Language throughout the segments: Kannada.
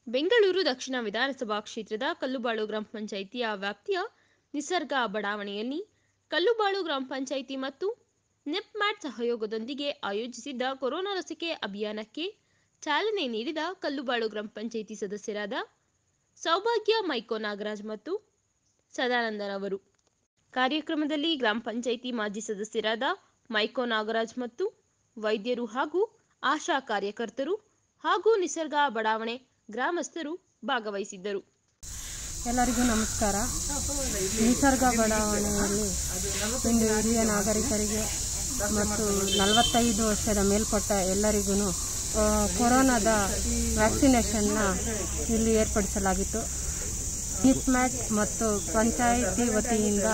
ಬೆಂಗಳೂರು ದಕ್ಷಿಣ ವಿಧಾನಸಭಾ ಕ್ಷೇತ್ರದ ಕಲ್ಲುಬಾಳು ಗ್ರಾಮ ಪಂಚಾಯಿತಿಯ ವ್ಯಾಪ್ತಿಯ ನಿಸರ್ಗ ಬಡಾವಣೆಯಲ್ಲಿ ಕಲ್ಲುಬಾಳು ಗ್ರಾಮ ಪಂಚಾಯಿತಿ ಮತ್ತು ನೆಪ್ಮ್ಯಾಟ್ ಸಹಯೋಗದೊಂದಿಗೆ ಆಯೋಜಿಸಿದ್ದ ಕೊರೋನಾ ಲಸಿಕೆ ಅಭಿಯಾನಕ್ಕೆ ಚಾಲನೆ ನೀಡಿದ ಕಲ್ಲುಬಾಳು ಗ್ರಾಮ ಪಂಚಾಯಿತಿ ಸದಸ್ಯರಾದ ಸೌಭಾಗ್ಯ ಮೈಕೋ ನಾಗರಾಜ್ ಮತ್ತು ಸದಾನಂದನ್ ಅವರು ಕಾರ್ಯಕ್ರಮದಲ್ಲಿ ಗ್ರಾಮ ಪಂಚಾಯಿತಿ ಮಾಜಿ ಸದಸ್ಯರಾದ ಮೈಕೋ ನಾಗರಾಜ್ ಮತ್ತು ವೈದ್ಯರು ಹಾಗೂ ಆಶಾ ಕಾರ್ಯಕರ್ತರು ಹಾಗೂ ನಿಸರ್ಗ ಬಡಾವಣೆ ಗ್ರಾಮಸ್ಥರು ಭಾಗವಹಿಸಿದ್ದರು ಎಲ್ಲರಿಗೂ ನಮಸ್ಕಾರ ನಿಸರ್ಗ ಬಡಾವಣೆಯಲ್ಲಿ ಇಂದು ಹಿರಿಯ ನಾಗರಿಕರಿಗೆ ಮತ್ತು ನಲವತ್ತೈದು ವರ್ಷದ ಮೇಲ್ಪಟ್ಟ ಎಲ್ಲರಿಗೂ ಕೊರೋನಾದ ವ್ಯಾಕ್ಸಿನೇಷನ್ನ ಇಲ್ಲಿ ಏರ್ಪಡಿಸಲಾಗಿತ್ತು ನಿಪ್ಮ್ಯಾಟ್ ಮತ್ತು ಪಂಚಾಯಿತಿ ವತಿಯಿಂದ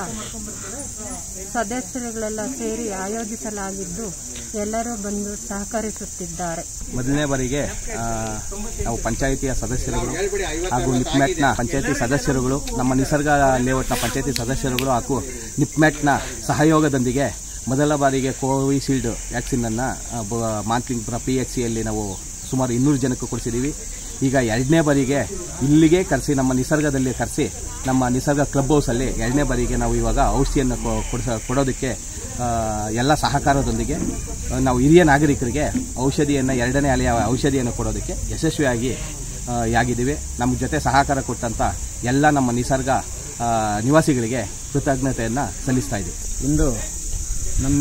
ಸದಸ್ಯರುಗಳೆಲ್ಲ ಸೇರಿ ಆಯೋಜಿಸಲಾಗಿದ್ದು ಎಲ್ಲರೂ ಬಂದು ಸಹಕರಿಸುತ್ತಿದ್ದಾರೆ ಮೊದಲನೇ ಬಾರಿಗೆ ಆ, ನಾವು ಪಂಚಾಯಿತಿಯ ಸದಸ್ಯರುಗಳು ಹಾಗೂ ನಿಪ್ಮ್ಯಾಟ್ನ ಪಂಚಾಯತಿ ಸದಸ್ಯರುಗಳು ನಮ್ಮ ನಿಸರ್ಗ ಲೇಔಟ್ನ ಪಂಚಾಯತಿ ಸದಸ್ಯರುಗಳು ಹಾಗೂ ನಿಪ್ಮ್ಯಾಟ್ನ ಸಹಯೋಗದೊಂದಿಗೆ ಮೊದಲ ಬಾರಿಗೆ ಕೋವಿಶೀಲ್ಡ್ ವ್ಯಾಕ್ಸಿನನ್ನು ಮಾಂತ್ಲಿಂಗ್ಪುರ ಪಿ ಎಚ್ ಸಿಯಲ್ಲಿ ನಾವು ಸುಮಾರು ಇನ್ನೂರು ಜನಕ್ಕೆ ಕೊಡಿಸಿದ್ದೀವಿ ಈಗ ಎರಡನೇ ಬಾರಿಗೆ ಇಲ್ಲಿಗೆ ಕರೆಸಿ ನಮ್ಮ ನಿಸರ್ಗದಲ್ಲಿ ಕರೆಸಿ ನಮ್ಮ ನಿಸರ್ಗ ಕ್ಲಬ್ ಹೌಸಲ್ಲಿ ಎರಡನೇ ಬಾರಿಗೆ ನಾವು ಇವಾಗ ಔಷಧಿಯನ್ನು ಕೊ- ಕೊಡಿಸ ಕೊಡೋದಕ್ಕೆ ಆ, ಎಲ್ಲ ಸಹಕಾರದೊಂದಿಗೆ ಆ, ನಾವು ಹಿರಿಯ ನಾಗರಿಕರಿಗೆ ಔಷಧಿಯನ್ನು ಎರಡನೇ ಅಲೆಯ ಔಷಧಿಯನ್ನು ಕೊಡೋದಕ್ಕೆ ಯಶಸ್ವಿಯಾಗಿ ಆ, ಆಗಿದ್ದೀವಿ ನಮ್ಮ ಜೊತೆ ಸಹಕಾರ ಕೊಟ್ಟಂಥ ಎಲ್ಲ ನಮ್ಮ ನಿಸರ್ಗ ಆ, ನಿವಾಸಿಗಳಿಗೆ ಕೃತಜ್ಞತೆಯನ್ನು ಸಲ್ಲಿಸ್ತಾ ಇದ್ದೀವಿ ಇಂದು ನಮ್ಮ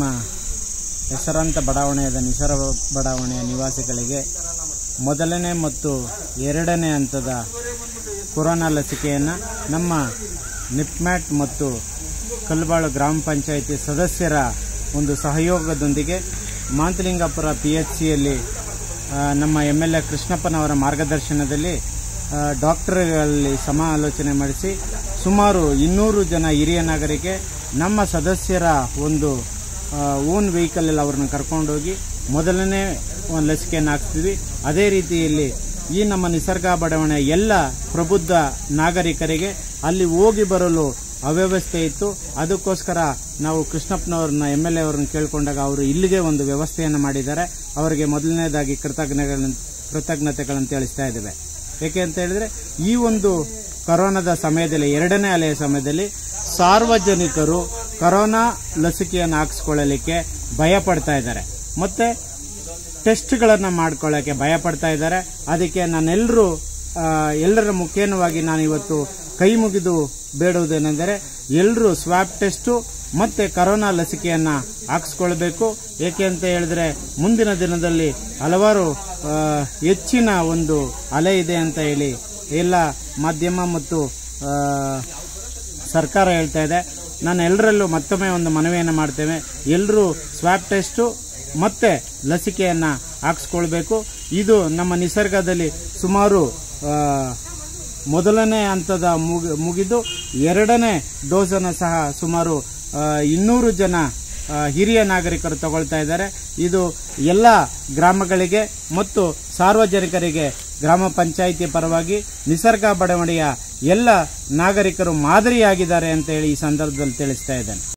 ಹೆಸರಾಂತ ಬಡಾವಣೆಯಾದ ನಿಸರ ಬಡಾವಣೆಯ ನಿವಾಸಿಗಳಿಗೆ ಮೊದಲನೇ ಮತ್ತು ಎರಡನೇ ಹಂತದ ಕೊರೋನಾ ಲಸಿಕೆಯನ್ನು ನಮ್ಮ ನಿಪ್ಮ್ಯಾಟ್ ಮತ್ತು ಕಲ್ಬಾಳು ಗ್ರಾಮ ಪಂಚಾಯಿತಿ ಸದಸ್ಯರ ಒಂದು ಸಹಯೋಗದೊಂದಿಗೆ ಮಾಂತಲಿಂಗಪುರ ಪಿ ಎಚ್ ಸಿಯಲ್ಲಿ ನಮ್ಮ ಎಮ್ ಎಲ್ ಎ ಕೃಷ್ಣಪ್ಪನವರ ಮಾರ್ಗದರ್ಶನದಲ್ಲಿ ಆ, ಡಾಕ್ಟರ್ಗಳಲ್ಲಿ ಸಮಾಲೋಚನೆ ಮಾಡಿಸಿ ಸುಮಾರು ಇನ್ನೂರು ಜನ ಹಿರಿಯ ನಾಗರಿಕೆ ನಮ್ಮ ಸದಸ್ಯರ ಒಂದು ಓನ್ ವೆಹಿಕಲಲ್ಲಿ ಅವ್ರನ್ನ ಕರ್ಕೊಂಡೋಗಿ ಮೊದಲನೇ ಒಂದು ಲಸಿಕೆಯನ್ನು ಹಾಕ್ಸ್ತೀವಿ ಅದೇ ರೀತಿಯಲ್ಲಿ ಈ ನಮ್ಮ ನಿಸರ್ಗ ಬಡಾವಣೆ ಎಲ್ಲ ಪ್ರಬುದ್ಧ ನಾಗರಿಕರಿಗೆ ಅಲ್ಲಿ ಹೋಗಿ ಬರಲು ಅವ್ಯವಸ್ಥೆ ಇತ್ತು ಅದಕ್ಕೋಸ್ಕರ ನಾವು ಕೃಷ್ಣಪ್ಪನವ್ರನ್ನ ಎಮ್ ಎಲ್ ಎ ಅವರನ್ನು ಕೇಳಿಕೊಂಡಾಗ ಅವರು ಇಲ್ಲಿಗೆ ಒಂದು ವ್ಯವಸ್ಥೆಯನ್ನು ಮಾಡಿದ್ದಾರೆ ಅವರಿಗೆ ಮೊದಲನೇದಾಗಿ ಕೃತಜ್ಞತೆಗಳನ್ನು ಕೃತಜ್ಞತೆಗಳನ್ನು ತಿಳಿಸ್ತಾ ಇದ್ದೇವೆ ಏಕೆ ಅಂತ ಹೇಳಿದ್ರೆ ಈ ಒಂದು ಕೊರೋನಾದ ಸಮಯದಲ್ಲಿ ಎರಡನೇ ಅಲೆಯ ಸಮಯದಲ್ಲಿ ಸಾರ್ವಜನಿಕರು ಕೊರೋನಾ ಲಸಿಕೆಯನ್ನು ಹಾಕಿಸ್ಕೊಳ್ಳಲಿಕ್ಕೆ ಭಯ ಪಡ್ತಾ ಇದ್ದಾರೆ ಮತ್ತೆ ಟೆಸ್ಟ್ಗಳನ್ನು ಮಾಡ್ಕೊಳ್ಳೋಕ್ಕೆ ಭಯ ಪಡ್ತಾ ಇದ್ದಾರೆ ಅದಕ್ಕೆ ನಾನೆಲ್ಲರೂ ಎಲ್ಲರ ಮುಖೇನವಾಗಿ ನಾನು ಇವತ್ತು ಕೈ ಮುಗಿದು ಬೇಡುವುದೇನೆಂದರೆ ಎಲ್ಲರೂ ಸ್ವಾಬ್ ಟೆಸ್ಟು ಮತ್ತೆ ಕರೋನಾ ಲಸಿಕೆಯನ್ನ ಹಾಕಿಸ್ಕೊಳ್ಬೇಕು ಏಕೆ ಅಂತ ಹೇಳಿದ್ರೆ ಮುಂದಿನ ದಿನದಲ್ಲಿ ಹಲವಾರು ಆ, ಹೆಚ್ಚಿನ ಒಂದು ಅಲೆ ಇದೆ ಅಂತ ಹೇಳಿ ಎಲ್ಲ ಮಾಧ್ಯಮ ಮತ್ತು ಆ, ಸರ್ಕಾರ ಹೇಳ್ತಾ ಇದೆ ನಾನು ಎಲ್ಲರಲ್ಲೂ ಮತ್ತೊಮ್ಮೆ ಒಂದು ಮನವಿಯನ್ನು ಮಾಡ್ತೇವೆ ಎಲ್ಲರೂ ಸ್ವಾಬ್ ಟೆಸ್ಟು ಮತ್ತೆ ಲಸಿಕೆಯನ್ನು ಹಾಕಿಸ್ಕೊಳ್ಬೇಕು ಇದು ನಮ್ಮ ನಿಸರ್ಗದಲ್ಲಿ ಸುಮಾರು ಆ, ಮೊದಲನೇ ಹಂತದ ಮುಗಿ- ಮುಗಿದು ಎರಡನೇ ಡೋಸನ್ನು ಸಹ ಸುಮಾರು ಆ, ಇನ್ನೂರು ಜನ ಆ, ಹಿರಿಯ ನಾಗರಿಕರು ತಗೊಳ್ತಾ ಇದ್ದಾರೆ ಇದು ಎಲ್ಲ ಗ್ರಾಮಗಳಿಗೆ ಮತ್ತು ಸಾರ್ವಜನಿಕರಿಗೆ ಗ್ರಾಮ ಪಂಚಾಯಿತಿ ಪರವಾಗಿ ನಿಸರ್ಗ ಬಡಾವಣೆಯ ಎಲ್ಲ ನಾಗರಿಕರು ಮಾದರಿಯಾಗಿದ್ದಾರೆ ಅಂತ ಹೇಳಿ ಈ ಸಂದರ್ಭದಲ್ಲಿ ತಿಳಿಸ್ತಾ ಇದ್ದೇನೆ